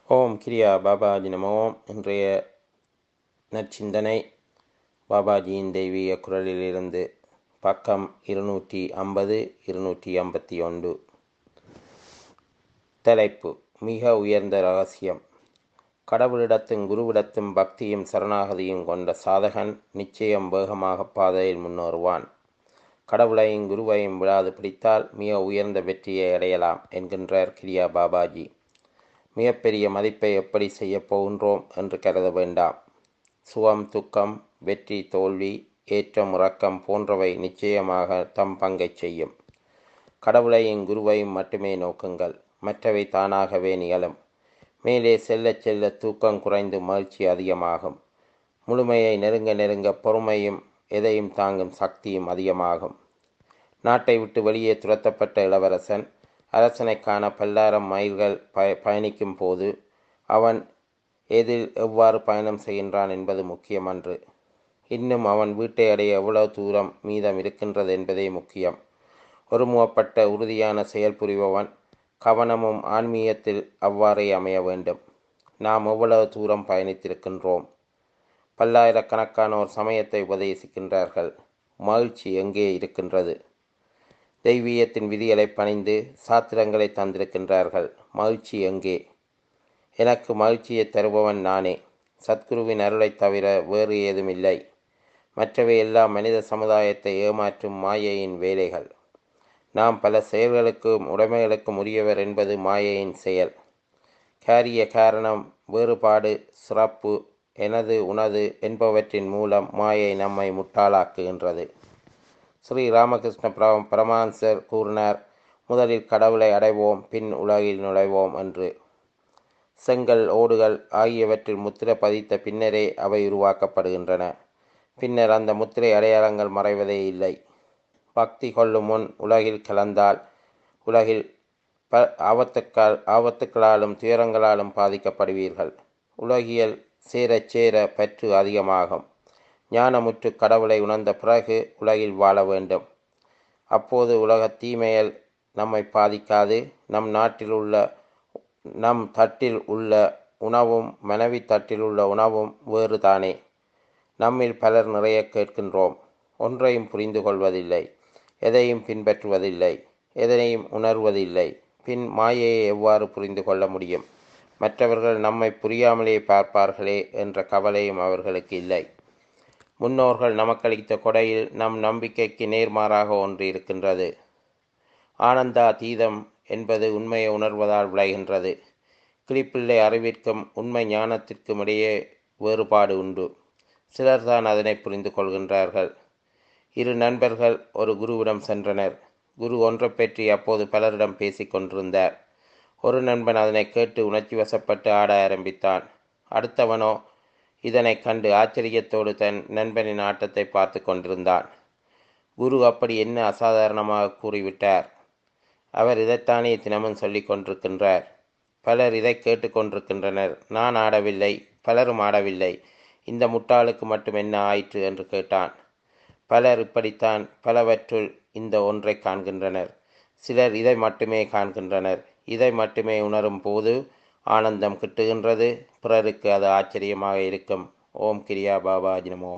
ஓம் கிரியா பாபாஜி நமோ இன்றைய நற்சிந்தனை பாபாஜியின் தெய்வீக குரலிலிருந்து பக்கம் இருநூற்றி ஐம்பது இருநூற்றி ஐம்பத்தி ஒன்று தலைப்பு மிக உயர்ந்த ரகசியம் கடவுளிடத்தும் குருவிடத்தும் பக்தியும் சரணாகதியும் கொண்ட சாதகன் நிச்சயம் வேகமாக பாதையில் முன்னேறுவான் கடவுளையும் குருவையும் விடாது பிடித்தால் மிக உயர்ந்த வெற்றியை அடையலாம் என்கின்றார் கிரியா பாபாஜி மிகப்பெரிய மதிப்பை எப்படி செய்யப் போகின்றோம் என்று கருத வேண்டாம் சுகம் துக்கம் வெற்றி தோல்வி ஏற்றம் உறக்கம் போன்றவை நிச்சயமாக தம் பங்கை செய்யும் கடவுளையும் குருவையும் மட்டுமே நோக்குங்கள் மற்றவை தானாகவே நிகழும் மேலே செல்ல செல்ல தூக்கம் குறைந்து மகிழ்ச்சி அதிகமாகும் முழுமையை நெருங்க நெருங்க பொறுமையும் எதையும் தாங்கும் சக்தியும் அதிகமாகும் நாட்டை விட்டு வெளியே துரத்தப்பட்ட இளவரசன் அரசனை காண பல்லாயிரம் மைல்கள் பய பயணிக்கும் போது அவன் எதில் எவ்வாறு பயணம் செய்கின்றான் என்பது முக்கியமன்று இன்னும் அவன் வீட்டை அடைய எவ்வளவு தூரம் மீதம் இருக்கின்றது என்பதே முக்கியம் ஒருமுகப்பட்ட உறுதியான செயல் புரிபவன் கவனமும் ஆன்மீகத்தில் அவ்வாறே அமைய வேண்டும் நாம் எவ்வளவு தூரம் பயணித்திருக்கின்றோம் பல்லாயிரக்கணக்கானோர் சமயத்தை உபதேசிக்கின்றார்கள் மகிழ்ச்சி எங்கே இருக்கின்றது தெய்வீகத்தின் விதிகளை பணிந்து சாத்திரங்களை தந்திருக்கின்றார்கள் மகிழ்ச்சி எங்கே எனக்கு மகிழ்ச்சியை தருபவன் நானே சத்குருவின் அருளைத் தவிர வேறு ஏதும் இல்லை மற்றவை எல்லாம் மனித சமுதாயத்தை ஏமாற்றும் மாயையின் வேலைகள் நாம் பல செயல்களுக்கும் உடைமைகளுக்கும் உரியவர் என்பது மாயையின் செயல் காரிய காரணம் வேறுபாடு சிறப்பு எனது உனது என்பவற்றின் மூலம் மாயை நம்மை முட்டாளாக்குகின்றது ஸ்ரீ ராமகிருஷ்ண பரமான்சர் கூறினார் முதலில் கடவுளை அடைவோம் பின் உலகில் நுழைவோம் என்று செங்கல் ஓடுகள் ஆகியவற்றில் முத்திரை பதித்த பின்னரே அவை உருவாக்கப்படுகின்றன பின்னர் அந்த முத்திரை அடையாளங்கள் மறைவதே இல்லை பக்தி கொள்ளும் முன் உலகில் கலந்தால் உலகில் ப ஆபத்துக்கள் ஆபத்துக்களாலும் துயரங்களாலும் பாதிக்கப்படுவீர்கள் உலகியல் சேரச் சேர பற்று அதிகமாகும் ஞானமுற்று கடவுளை உணர்ந்த பிறகு உலகில் வாழ வேண்டும் அப்போது உலக தீமையல் நம்மை பாதிக்காது நம் நாட்டில் உள்ள நம் தட்டில் உள்ள உணவும் மனைவி தட்டில் உள்ள உணவும் வேறு தானே நம்மில் பலர் நிறைய கேட்கின்றோம் ஒன்றையும் புரிந்து கொள்வதில்லை எதையும் பின்பற்றுவதில்லை எதனையும் உணர்வதில்லை பின் மாயையை எவ்வாறு புரிந்து கொள்ள முடியும் மற்றவர்கள் நம்மை புரியாமலே பார்ப்பார்களே என்ற கவலையும் அவர்களுக்கு இல்லை முன்னோர்கள் நமக்களித்த கொடையில் நம் நம்பிக்கைக்கு நேர்மாறாக ஒன்று இருக்கின்றது ஆனந்தா தீதம் என்பது உண்மையை உணர்வதால் விளைகின்றது கிளிப்பிள்ளை அறிவிற்கும் உண்மை ஞானத்திற்கும் இடையே வேறுபாடு உண்டு சிலர்தான் அதனை புரிந்து கொள்கின்றார்கள் இரு நண்பர்கள் ஒரு குருவிடம் சென்றனர் குரு ஒன்றை பற்றி அப்போது பலரிடம் பேசிக் கொண்டிருந்தார் ஒரு நண்பன் அதனை கேட்டு உணர்ச்சி வசப்பட்டு ஆட ஆரம்பித்தான் அடுத்தவனோ இதனை கண்டு ஆச்சரியத்தோடு தன் நண்பனின் ஆட்டத்தை பார்த்து கொண்டிருந்தான் குரு அப்படி என்ன அசாதாரணமாக கூறிவிட்டார் அவர் இதைத்தானே தினமும் சொல்லி கொண்டிருக்கின்றார் பலர் இதை கேட்டுக்கொண்டிருக்கின்றனர் நான் ஆடவில்லை பலரும் ஆடவில்லை இந்த முட்டாளுக்கு மட்டும் என்ன ஆயிற்று என்று கேட்டான் பலர் இப்படித்தான் பலவற்றுள் இந்த ஒன்றை காண்கின்றனர் சிலர் இதை மட்டுமே காண்கின்றனர் இதை மட்டுமே உணரும் போது ஆனந்தம் கிட்டுகின்றது பிறருக்கு அது ஆச்சரியமாக இருக்கும் ஓம் கிரியா பாபாஜி நமோ